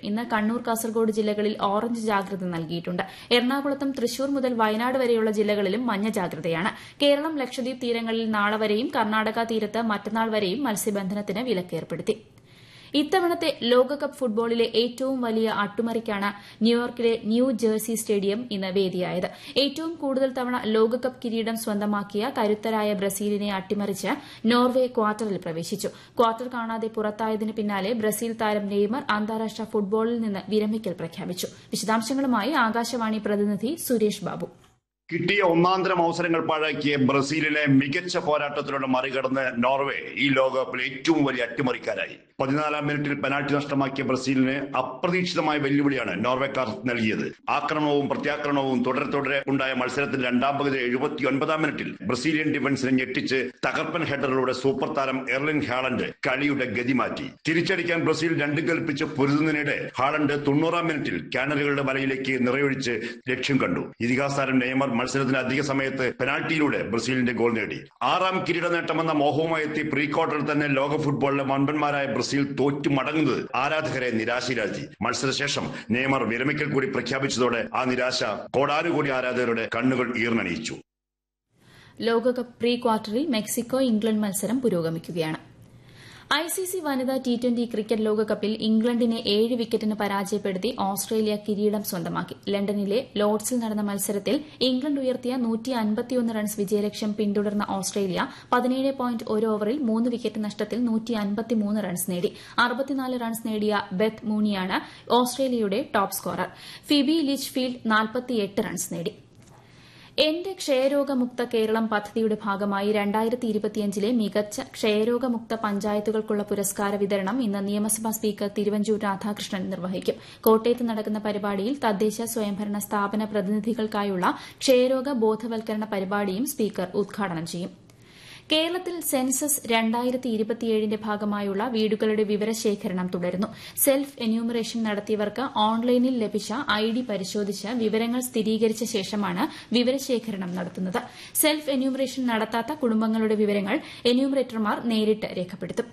ഇന്ന് കണ്ണൂർ കാസർഗോഡ് ജില്ലകളിൽ ഓറഞ്ച് ജാഗ്രത നൽകിയിട്ടുണ്ട് എറണാകുളത്തും തൃശൂർ മുതൽ വയനാട് വരെയുള്ള ജില്ലകളിലും മഞ്ഞ ജാഗ്രതയാണ് കേരളം ലക്ഷദ്വീപ് തീരങ്ങളിൽ നാളെ വരെയും കർണാടക തീരത്ത് മറ്റന്നാൾ വരെയും മത്സ്യബന്ധനത്തിന് വിലക്കേർപ്പെടുത്തി ഇത്തവണത്തെ ലോകകപ്പ് ഫുട്ബോളിലെ ഏറ്റവും വലിയ അട്ടിമറിക്കാണ് ന്യൂയോർക്കിലെ ന്യൂ ജേഴ്സി സ്റ്റേഡിയം ഇന്ന് വേദിയായത് ഏറ്റവും കൂടുതൽ തവണ ലോകകപ്പ് കിരീടം സ്വന്തമാക്കിയ കരുത്തരായ ബ്രസീലിനെ അട്ടിമറിച്ച് നോർവെ ക്വാർട്ടറിൽ പ്രവേശിച്ചു ക്വാർട്ടർ കാണാതെ പുറത്തായതിന് പിന്നാലെ ബ്രസീൽ താരം നെയ്മർ അന്താരാഷ്ട്ര ഫുട്ബോളിൽ നിന്ന് വിരമിക്കൽ പ്രഖ്യാപിച്ചു വിശദാംശങ്ങളുമായി ആകാശവാണി പ്രതിനിധി സുരേഷ് ബാബു കിട്ടിയ ഒന്നാന്തരം അവസരങ്ങൾ പാഴാക്കിയ ബ്രസീലിനെ മികച്ച പോരാട്ടത്തിലൂടെ മറികടന്ന് നോർവേ ഈ ലോകകപ്പിൽ ഏറ്റവും വലിയ അട്ടിമറിക്കാരായി പതിനാലാം മിനിറ്റിൽ പെനാൽറ്റി നഷ്ടമാക്കിയ ബ്രസീലിന് അപ്രതീക്ഷിതമായ വെല്ലുവിളിയാണ് നോർവേക്കാർ നൽകിയത് ആക്രമണവും പ്രത്യാക്രമണവും തുടരെ തുടരെ ഉണ്ടായ മത്സരത്തിൽ രണ്ടാം പകുതി എഴുപത്തി ഒൻപതാം മിനിറ്റിൽ ബ്രസീലിയൻ ഡിഫൻസിനെ ഞെട്ടിച്ച് തകർപ്പൻ ഹെഡറിലൂടെ സൂപ്പർ താരം എർലിൻ ഹാളണ്ട് കളിയുടെ ഗതി മാറ്റി തിരിച്ചടിക്കാൻ ബ്രസീൽ രണ്ട് കൽപ്പിച്ച് പൊരുതുന്നതിനിടെ ഹാളണ്ട് തൊണ്ണൂറാം മിനിറ്റിൽ കാനറുകളുടെ വലയിലേക്ക് നിറയൊഴിച്ച് ലക്ഷ്യം കണ്ടു ഇതിഹാസ താരം നെയ്മർ മത്സരത്തിന് അധിക സമയത്ത് പെനാൽറ്റിയിലൂടെ ബ്രസീലിന്റെ ഗോൾ നേടി ആറാം കിരീട നേട്ടമെന്ന മോഹവുമായി എത്തി പ്രീ ക്വാർട്ടറിൽ തന്നെ ലോക ഫുട്ബോളിലെ വൻപന്മാരായ ബ്രസീൽ തോറ്റു മടങ്ങുന്നത് ആരാധകരെ നിരാശയിലാക്കി മത്സരശേഷം നെയ്മർ വിരമിക്കൽ കൂടി പ്രഖ്യാപിച്ചതോടെ ആ നിരാശ കോടാനുകോടി ആരാധകരുടെ കണ്ണുകൾ ഈർന്നണിയിച്ചു ലോകകപ്പ് പ്രീ ക്വാർട്ടറിൽ മെക്സിക്കോ ഇംഗ്ലണ്ട് മത്സരം പുരോഗമിക്കുകയാണ് ഐസിസി വനിതാ ടി ട്വന്റി ക്രിക്കറ്റ് ലോകകപ്പിൽ ഇംഗ്ലണ്ടിനെ ഏഴ് വിക്കറ്റിന് പരാജയപ്പെടുത്തി ഓസ്ട്രേലിയ കിരീടം സ്വന്തമാക്കി ലണ്ടനിലെ ലോർഡ്സിൽ നടന്ന മത്സരത്തിൽ ഇംഗ്ലണ്ട് ഉയർത്തിയ റൺസ് വിജയലക്ഷ്യം പിന്തുടർന്ന ഓസ്ട്രേലിയ പതിനേഴ് പോയിന്റ് ഒരു ഓവറിൽ മൂന്ന് വിക്കറ്റ് നഷ്ടത്തിൽ റൺസ് നേടി അറുപത്തിനാല് റൺസ് നേടിയ ബെത്ത് മൂണിയാണ് ഓസ്ട്രേലിയയുടെ ടോപ്പ് സ്കോറർ ഫിബി ലിച്ച്ഫീൽഡ് നാൽപ്പത്തിയെട്ട് റൺസ് നേടി എന്റെ ക്ഷയരോഗമുക്ത കേരളം പദ്ധതിയുടെ ഭാഗമായി രണ്ടായിരത്തി ഇരുപത്തിയഞ്ചിലെ മികച്ച ക്ഷയരോഗമുക്ത പഞ്ചായത്തുകൾക്കുള്ള പുരസ്കാര വിതരണം ഇന്ന് നിയമസഭാ സ്പീക്കർ തിരുവഞ്ചൂർ രാധാകൃഷ്ണൻ നിർവഹിക്കും കോട്ടയത്ത് നടക്കുന്ന പരിപാടിയിൽ തദ്ദേശ സ്വയംഭരണ സ്ഥാപന പ്രതിനിധികൾക്കായുള്ള ക്ഷയരോഗ ബോധവൽക്കരണ പരിപാടിയും സ്പീക്കർ ഉദ്ഘാടനം ചെയ്യും കേരളത്തിൽ സെൻസസ് രണ്ടായിരത്തി ഇരുപത്തിയേഴിന്റെ ഭാഗമായുള്ള വീടുകളുടെ വിവരശേഖരണം തുടരുന്നു സെൽഫ് എന്യൂമറേഷൻ നടത്തിയവർക്ക് ഓൺലൈനിൽ ലഭിച്ച ഐ ഡി പരിശോധിച്ച് വിവരങ്ങൾ സ്ഥിരീകരിച്ച ശേഷമാണ് വിവരശേഖരണം നടത്തുന്നത് സെൽഫ് എന്യൂമറേഷൻ നടത്താത്ത കുടുംബങ്ങളുടെ വിവരങ്ങൾ എന്യൂമറേറ്റർമാർ നേരിട്ട് രേഖപ്പെടുത്തും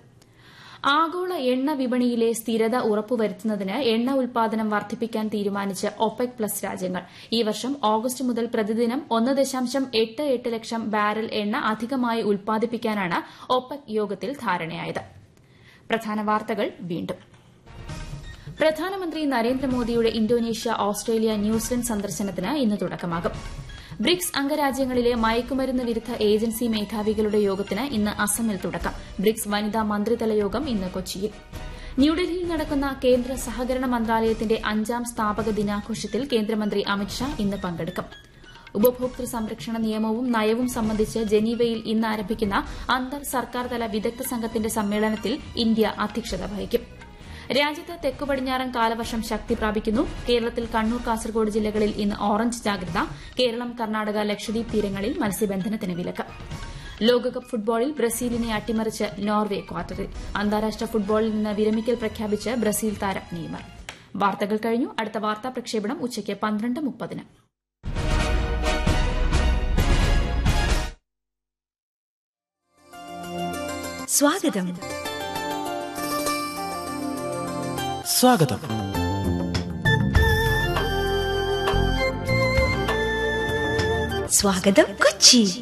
ആഗോള എണ്ണ വിപണിയിലെ സ്ഥിരത ഉറപ്പുവരുത്തുന്നതിന് എണ്ണ ഉൽപാദനം വർദ്ധിപ്പിക്കാൻ തീരുമാനിച്ച് ഒപെക് പ്ലസ് രാജ്യങ്ങൾ ഈ വർഷം ഓഗസ്റ്റ് മുതൽ പ്രതിദിനം ഒന്ന് ദശാംശം എട്ട് എട്ട് ലക്ഷം ബാരൽ എണ്ണ അധികമായി ഉൽപ്പാദിപ്പിക്കാനാണ് ഒപെക് യോഗത്തിൽ ധാരണയായത് പ്രധാന വാർത്തകൾ വീണ്ടും പ്രധാനമന്ത്രി നരേന്ദ്രമോദിയുടെ ഇന്തോനേഷ്യ ഓസ്ട്രേലിയ ന്യൂസിലൻഡ് സന്ദർശനത്തിന് ഇന്ന് തുടക്കമാകും ബ്രിക്സ് അംഗരാജ്യങ്ങളിലെ മയക്കുമരുന്ന് വിരുദ്ധ ഏജൻസി മേധാവികളുടെ യോഗത്തിന് ഇന്ന് അസമിൽ തുടക്കം ബ്രിക്സ് വനിതാ മന്ത്രിതല യോഗം ഇന്ന് കൊച്ചിയിൽ ന്യൂഡൽഹിയിൽ നടക്കുന്ന കേന്ദ്ര സഹകരണ മന്ത്രാലയത്തിന്റെ അഞ്ചാം സ്ഥാപക ദിനാഘോഷത്തിൽ കേന്ദ്രമന്ത്രി അമിത്ഷാ ഇന്ന് പങ്കെടുക്കും ഉപഭോക്തൃ സംരക്ഷണ നിയമവും നയവും സംബന്ധിച്ച് ജനീവയിൽ ഇന്ന് ആരംഭിക്കുന്ന അന്തർ സർക്കാർ തല വിദഗ്ധ സംഘത്തിന്റെ സമ്മേളനത്തിൽ ഇന്ത്യ അധ്യക്ഷത വഹിക്കും രാജ്യത്ത് തെക്കു പടിഞ്ഞാറൻ കാലവർഷം ശക്തി പ്രാപിക്കുന്നു കേരളത്തിൽ കണ്ണൂർ കാസർഗോഡ് ജില്ലകളിൽ ഇന്ന് ഓറഞ്ച് ജാഗ്രത കേരളം കർണാടക ലക്ഷദ്വീപ് തീരങ്ങളിൽ മത്സ്യബന്ധനത്തിന് വിലക്ക് ലോകകപ്പ് ഫുട്ബോളിൽ ബ്രസീലിനെ അട്ടിമറിച്ച് നോർവെ ക്വാർട്ടറിൽ അന്താരാഷ്ട്ര ഫുട്ബോളിൽ നിന്ന് വിരമിക്കൽ പ്രഖ്യാപിച്ച് ബ്രസീൽ താരം നെയ്മർ വാർത്തകൾ കഴിഞ്ഞു അടുത്ത വാർത്താ പ്രക്ഷേപണം ഉച്ചയ്ക്ക് പന്ത്രണ്ട് മുപ്പതിന് സ്വാഗതം സ്വാഗതം സ്വാഗതം കൊച്ചി